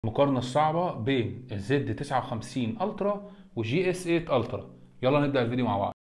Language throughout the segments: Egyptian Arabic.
المقارنة الصعبة بين الزد 59 الترا والجي اس 8 الترا يلا نبدأ الفيديو مع بعض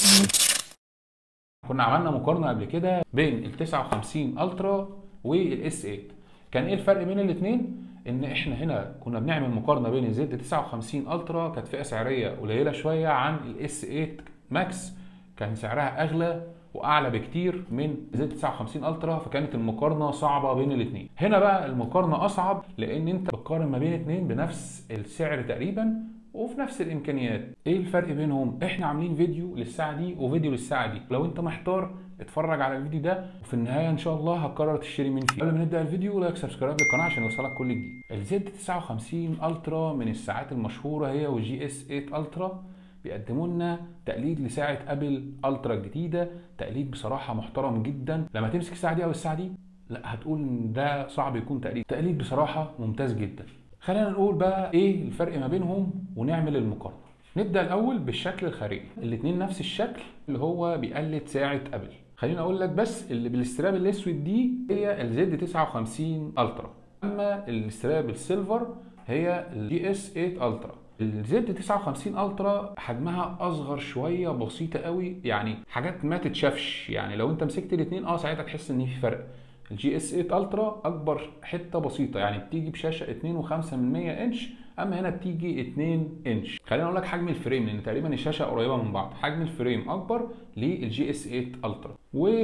كنا عملنا مقارنة قبل كده بين ال 59 الترا والاس 8 كان ايه الفرق بين الاثنين ان احنا هنا كنا بنعمل مقارنة بين الزد 59 الترا كانت فئة سعرية قليلة شوية عن الاس 8 ماكس كان سعرها اغلى واعلى بكتير من زد 59 الترا فكانت المقارنه صعبه بين الاثنين هنا بقى المقارنه اصعب لان انت بتقارن ما بين اثنين بنفس السعر تقريبا وفي نفس الامكانيات ايه الفرق بينهم احنا عاملين فيديو للساعه دي وفيديو للساعه دي لو انت محتار اتفرج على الفيديو ده وفي النهايه ان شاء الله هتقرر تشتري مين فيه قبل ما نبدا الفيديو لايك سبسكرايب للقناه عشان يوصلك كل جديد الزد 59 الترا من الساعات المشهوره هي والجي اس 8 الترا بيقدموا لنا تقليد لساعه ابل الترا الجديده تقليد بصراحه محترم جدا لما تمسك الساعه دي او الساعه دي لا هتقول ان ده صعب يكون تقليد تقليد بصراحه ممتاز جدا خلينا نقول بقى ايه الفرق ما بينهم ونعمل المقارنه نبدا الاول بالشكل الخارجي الاثنين نفس الشكل اللي هو بيقلد ساعه ابل خليني اقول لك بس اللي بالاستراب الاسود دي هي الزد 59 الترا اما الاستراب السيلفر هي الجي اس 8 الترا الزد 59 الترا حجمها اصغر شويه بسيطه قوي يعني حاجات ما تتشافش يعني لو انت مسكت الاثنين اه ساعتها تحس ان في فرق الجي اس 8 الترا اكبر حته بسيطه يعني بتيجي بشاشه 2.5 انش اما هنا بتيجي 2 انش خلينا اقول لك حجم الفريم لان تقريبا الشاشه قريبه من بعض حجم الفريم اكبر للجي اس 8 الترا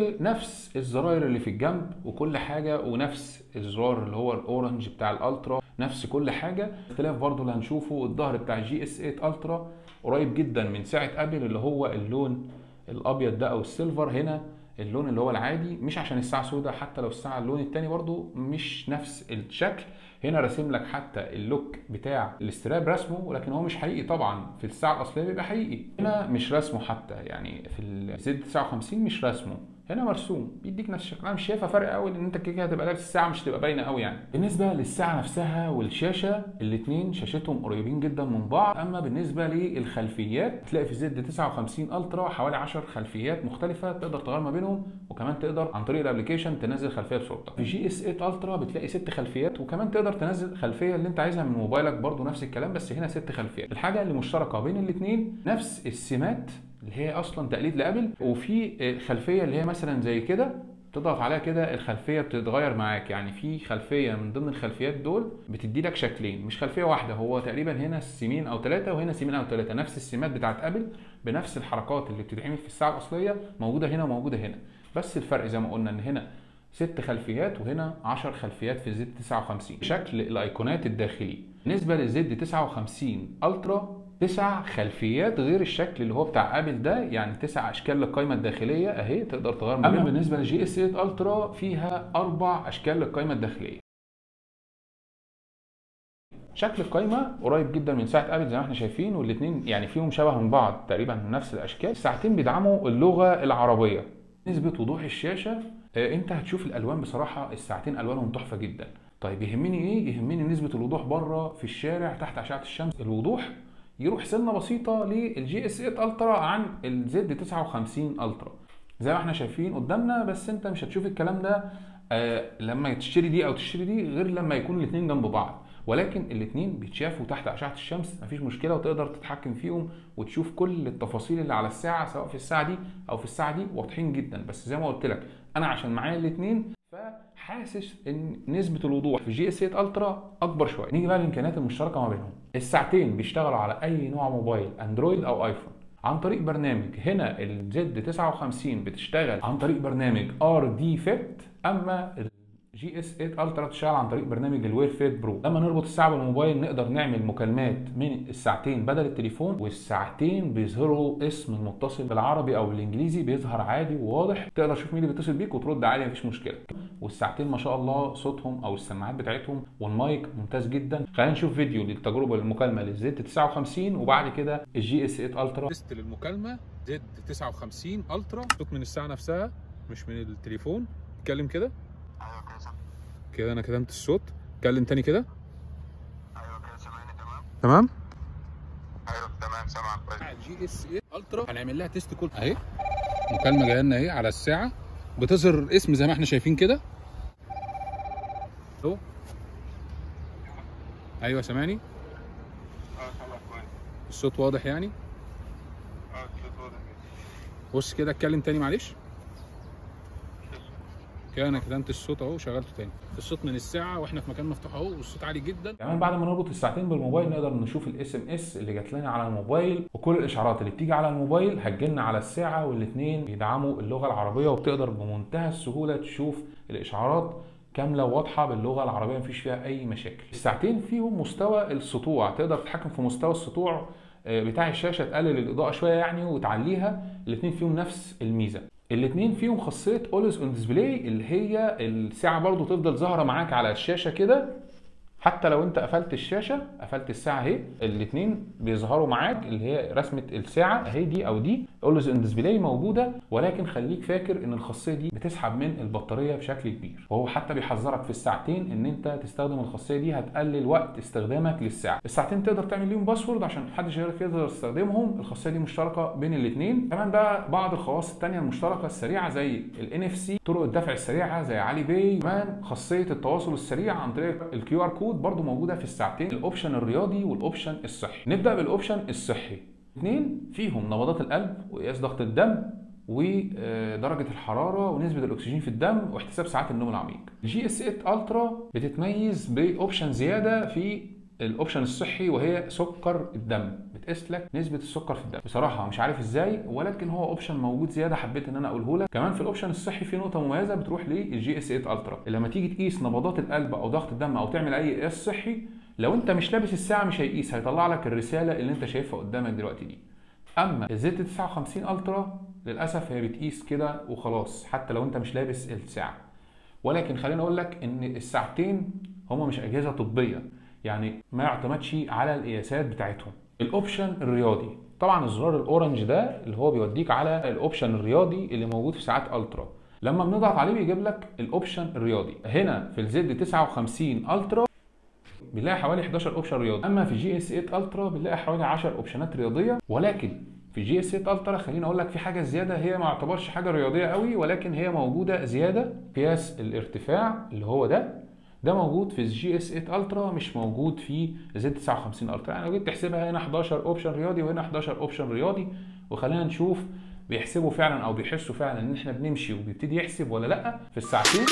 ونفس الزراير اللي في الجنب وكل حاجه ونفس الزرار اللي هو الاورنج بتاع الالترا نفس كل حاجه اختلاف برضو اللي هنشوفه الظهر بتاع الجي اس 8 الترا قريب جدا من ساعه ابل اللي هو اللون الابيض ده او السيلفر هنا اللون اللي هو العادي مش عشان الساعه سوداء حتى لو الساعه اللون التاني برضو مش نفس الشكل هنا راسم لك حتى اللوك بتاع الاستراب رسمه ولكن هو مش حقيقي طبعا في الساعه الاصليه بيبقى حقيقي هنا مش رسمه حتى يعني في الزد 59 مش رسمه هنا مرسوم بيديك نفس الشكل انا مش شايفها فرق قوي لان انت كده هتبقى لابس الساعه مش هتبقى باينه قوي يعني بالنسبه للساعه نفسها والشاشه الاثنين شاشتهم قريبين جدا من بعض اما بالنسبه للخلفيات تلاقي في الزد 59 الترا حوالي 10 خلفيات مختلفه تقدر تغير ما بينهم وكمان تقدر عن طريق الابلكيشن تنزل خلفيه بصورتك في جي اس 8 الترا بتلاقي ست خلفيات وكمان تقدر تنزل خلفيه اللي انت عايزها من موبايلك برضو نفس الكلام بس هنا ست خلفيات الحاجه اللي مشتركه بين الاثنين نفس السمات اللي هي اصلا تقليد لابل وفي خلفيه اللي هي مثلا زي كده تضغط عليها كده الخلفيه بتتغير معاك يعني في خلفيه من ضمن الخلفيات دول بتدي لك شكلين مش خلفيه واحده هو تقريبا هنا سيمين او ثلاثه وهنا سيمين او ثلاثه نفس السمات بتاعت ابل بنفس الحركات اللي بتتعمل في الساعه الاصليه موجوده هنا وموجوده هنا بس الفرق زي ما قلنا ان هنا ست خلفيات وهنا 10 خلفيات في الزد 59 شكل الايقونات الداخلي بالنسبه للزد 59 الترا تسع خلفيات غير الشكل اللي هو بتاع ابل ده يعني تسع اشكال للقائمه الداخليه اهي تقدر تغير اما بالنسبه للجي اس 8 الترا فيها اربع اشكال للقائمه الداخليه شكل القايمه قريب جدا من ساعه ابل زي ما احنا شايفين والاثنين يعني فيهم شبه من بعض تقريبا نفس الاشكال الساعتين بيدعموا اللغه العربيه نسبه وضوح الشاشه آه انت هتشوف الالوان بصراحه الساعتين الوانهم تحفه جدا طيب يهمني ايه يهمني نسبه الوضوح بره في الشارع تحت اشعه الشمس الوضوح يروح سنه بسيطه للجي اس 8 الترا عن الزد 59 الترا زي ما احنا شايفين قدامنا بس انت مش هتشوف الكلام ده آه لما تشتري دي او تشتري دي غير لما يكونوا الاثنين جنب بعض ولكن الاثنين بيتشافوا تحت اشعه الشمس مفيش مشكله وتقدر تتحكم فيهم وتشوف كل التفاصيل اللي على الساعه سواء في الساعه دي او في الساعه دي واضحين جدا بس زي ما قلت لك انا عشان معايا الاثنين فحاسس ان نسبه الوضوح في جي اس 8 الترا اكبر شويه نيجي بقى للامكانيات المشتركه ما بينهم الساعتين بيشتغلوا على اي نوع موبايل اندرويد او ايفون عن طريق برنامج هنا الزد 59 بتشتغل عن طريق برنامج ار دي فيت اما جي اس 8 الترا بتشتغل عن طريق برنامج الوير فيت برو لما نربط الساعه بالموبايل نقدر نعمل مكالمات من الساعتين بدل التليفون والساعتين بيظهروا اسم المتصل بالعربي او بالانجليزي بيظهر عادي وواضح تقدر تشوف مين اللي بيتصل بيك وترد عادي مفيش مشكله والساعتين ما شاء الله صوتهم او السماعات بتاعتهم والمايك ممتاز جدا خلينا نشوف فيديو للتجربه للمكالمه للزد 59 وبعد كده الجي اس 8 الترا تيست للمكالمه زد 59 الترا صوت من الساعه نفسها مش من التليفون اتكلم كده ايوه كده سامع كده انا كتمت الصوت اتكلم تاني كده ايوه كده سامعني تمام تمام ايوه تمام سامعك كويس جي اس 8 الترا هنعمل لها تيست كل اهي مكالمه جايه لنا اهي على الساعه بتظهر اسم زي ما احنا شايفين كده اهو ايوه سامعني اه سامع كويس الصوت واضح يعني اه الصوت واضح جدا بص كده اتكلم تاني معلش كده انا كتمت الصوت اهو وشغلته تاني الصوت من الساعه واحنا في مكان مفتوح اهو والصوت عالي جدا كمان بعد ما نربط الساعتين بالموبايل نقدر نشوف الاس ام اس اللي جات لنا على الموبايل وكل الاشعارات اللي بتيجي على الموبايل هتجيلنا على الساعه والاثنين بيدعموا اللغه العربيه وبتقدر بمنتهى السهوله تشوف الاشعارات كامله وواضحه باللغه العربيه مفيش فيها اي مشاكل الساعتين فيهم مستوى السطوع تقدر تتحكم في مستوى السطوع آه، بتاع الشاشه تقلل الاضاءه شويه يعني وتعليها الاثنين فيهم نفس الميزه الاثنين فيهم خاصيه اولويز اون ديسبلاي اللي هي الساعه برضو تفضل ظاهره معاك على الشاشه كده حتى لو انت قفلت الشاشه قفلت الساعه اهي الاثنين بيظهروا معاك اللي هي رسمه الساعه اهي دي او دي اولويز اون ديسبلاي موجوده ولكن خليك فاكر ان الخاصيه دي بتسحب من البطاريه بشكل كبير وهو حتى بيحذرك في الساعتين ان انت تستخدم الخاصيه دي هتقلل وقت استخدامك للساعه الساعتين تقدر تعمل ليهم باسورد عشان محدش غيرك يقدر يستخدمهم الخاصيه دي مشتركه بين الاثنين كمان بقى بعض الخواص التانية المشتركه السريعه زي الان اف سي طرق الدفع السريعه زي علي باي كمان خاصيه التواصل السريع عن طريق الكيو ار كود برضو موجوده في الساعتين الاوبشن الرياضي والاوبشن الصحي نبدا بالاوبشن الصحي اثنين فيهم نبضات القلب وقياس ضغط الدم ودرجه الحراره ونسبه الاكسجين في الدم واحتساب ساعات النوم العميق الجي اس 8 الترا بتتميز باوبشن زياده في الاوبشن الصحي وهي سكر الدم بتقيس لك نسبه السكر في الدم بصراحه مش عارف ازاي ولكن هو اوبشن موجود زياده حبيت ان انا اقوله لك كمان في الاوبشن الصحي في نقطه مميزه بتروح للجي اس 8 الترا لما تيجي تقيس نبضات القلب او ضغط الدم او تعمل اي قياس صحي لو انت مش لابس الساعه مش هيقيس هيطلع لك الرساله اللي انت شايفها قدامك دلوقتي دي اما الزد 59 الترا للاسف هي بتقيس كده وخلاص حتى لو انت مش لابس الساعه ولكن خليني اقول لك ان الساعتين هما مش اجهزه طبيه يعني ما يعتمدش على القياسات بتاعتهم الاوبشن الرياضي طبعا الزرار الاورنج ده اللي هو بيوديك على الاوبشن الرياضي اللي موجود في ساعات الترا لما بنضغط عليه بيجيب لك الاوبشن الرياضي هنا في الزد 59 الترا بنلاقي حوالي 11 اوبشن رياضي اما في جي اس 8 الترا بنلاقي حوالي 10 اوبشنات رياضيه ولكن في جي اس 8 الترا خليني اقول لك في حاجه زياده هي ما يعتبرش حاجه رياضيه قوي ولكن هي موجوده زياده قياس الارتفاع اللي هو ده ده موجود في الجي اس 8 الترا مش موجود في زد 59 الترا يعني لو جيت تحسبها هنا 11 اوبشن رياضي وهنا 11 اوبشن رياضي وخلينا نشوف بيحسبوا فعلا او بيحسوا فعلا ان احنا بنمشي وبيبتدي يحسب ولا لا في الساعتين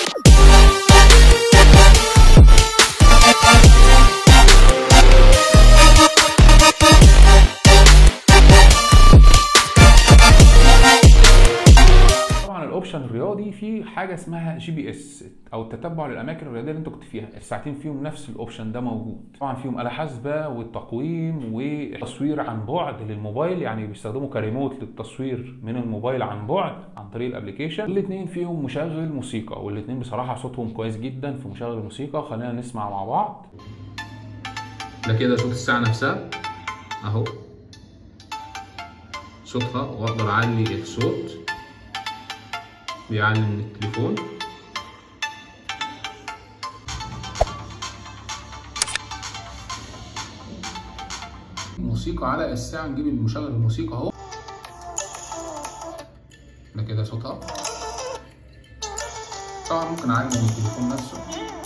طبعا الاوبشن الرياضي في حاجه اسمها جي بي اس او التتبع للاماكن الرياضيه اللي انت كنت فيها الساعتين فيهم نفس الاوبشن ده موجود طبعا فيهم اله حاسبه والتقويم والتصوير عن بعد للموبايل يعني بيستخدموا كريموت للتصوير من الموبايل عن بعد عن طريق الابلكيشن الاثنين فيهم مشغل موسيقى والاثنين بصراحه صوتهم كويس جدا في مشغل الموسيقى خلينا نسمع مع بعض ده كده صوت الساعه نفسها اهو صوتها واقدر اعلي الصوت بيعلم من التليفون موسيقى على الساعة نجيب المشغل الموسيقى اهو ده كده صوتها طبعا ممكن اعلم من التليفون نفسه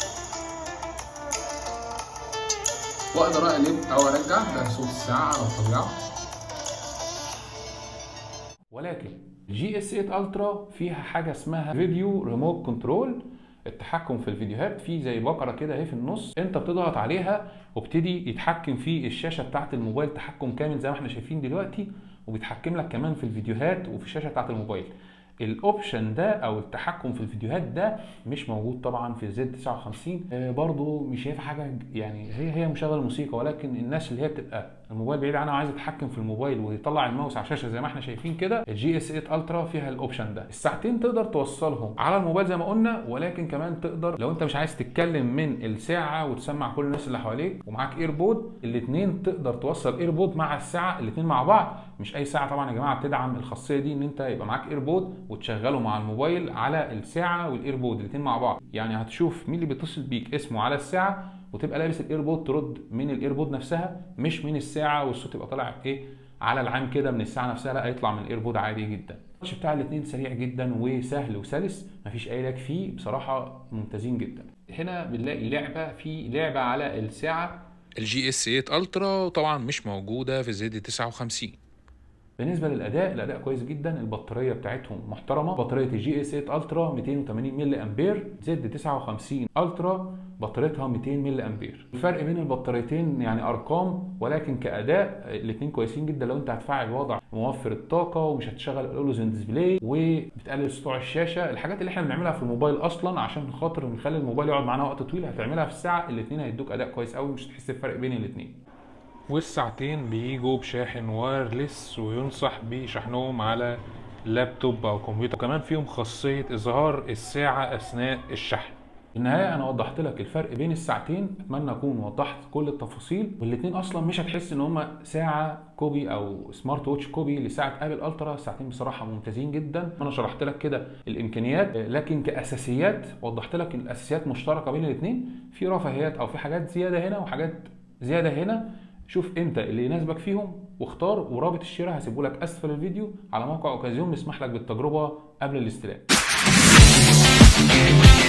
واقدر اقلب او ارجع ده صوت الساعة على الطبيعة ولكن جي اس 8 الترا فيها حاجه اسمها فيديو ريموت كنترول التحكم في الفيديوهات في زي بقره كده اهي في النص انت بتضغط عليها وابتدي يتحكم في الشاشه بتاعه الموبايل تحكم كامل زي ما احنا شايفين دلوقتي وبيتحكم لك كمان في الفيديوهات وفي الشاشه بتاعه الموبايل الاوبشن ده او التحكم في الفيديوهات ده مش موجود طبعا في الزد 59 آه برضو مش شايف حاجه يعني هي هي مشغل موسيقى ولكن الناس اللي هي بتبقى الموبايل بعيد عنها وعايز يتحكم في الموبايل ويطلع الماوس على الشاشه زي ما احنا شايفين كده الجي اس 8 الترا فيها الاوبشن ده الساعتين تقدر توصلهم على الموبايل زي ما قلنا ولكن كمان تقدر لو انت مش عايز تتكلم من الساعه وتسمع كل الناس اللي حواليك ومعاك ايربود الاثنين تقدر توصل ايربود مع الساعه الاثنين مع بعض مش اي ساعه طبعا يا جماعه بتدعم الخاصيه دي ان انت يبقى معاك ايربود وتشغله مع الموبايل على الساعه والايربود الاثنين مع بعض يعني هتشوف مين اللي بيتصل بيك اسمه على الساعه وتبقى لابس الايربود ترد من الايربود نفسها مش من الساعه والصوت يبقى طالع ايه على العام كده من الساعه نفسها لا يطلع من الايربود عادي جدا التاتش بتاع الاثنين سريع جدا وسهل وسلس مفيش اي لاج فيه بصراحه ممتازين جدا هنا بنلاقي لعبه في لعبه على الساعه الجي اس 8 الترا وطبعا مش موجوده في زد 59 بالنسبه للاداء الاداء كويس جدا البطاريه بتاعتهم محترمه بطاريه الجي اس 8 الترا 280 ملي امبير زد 59 الترا بطاريتها 200 ملي امبير الفرق بين البطاريتين يعني ارقام ولكن كاداء الاثنين كويسين جدا لو انت هتفعل وضع موفر الطاقه ومش هتشغل الاولوزن ديسبلاي وبتقلل سطوع الشاشه الحاجات اللي احنا بنعملها في الموبايل اصلا عشان خاطر نخلي الموبايل يقعد معانا وقت طويل هتعملها في الساعه الاثنين هيدوك اداء كويس قوي مش هتحس بفرق بين الاثنين والساعتين بيجوا بشاحن وايرلس وينصح بشحنهم على لابتوب او كمبيوتر كمان فيهم خاصيه اظهار الساعه اثناء الشحن في النهايه انا وضحت لك الفرق بين الساعتين اتمنى اكون وضحت كل التفاصيل والاثنين اصلا مش هتحس ان هما ساعه كوبي او سمارت ووتش كوبي لساعه ابل الترا الساعتين بصراحه ممتازين جدا انا شرحت لك كده الامكانيات لكن كاساسيات وضحت لك الاساسيات مشتركه بين الاثنين في رفاهيات او في حاجات زياده هنا وحاجات زياده هنا شوف انت اللي يناسبك فيهم واختار ورابط الشراء هسيبه لك اسفل الفيديو على موقع اوكازيون بيسمح لك بالتجربه قبل الاستلام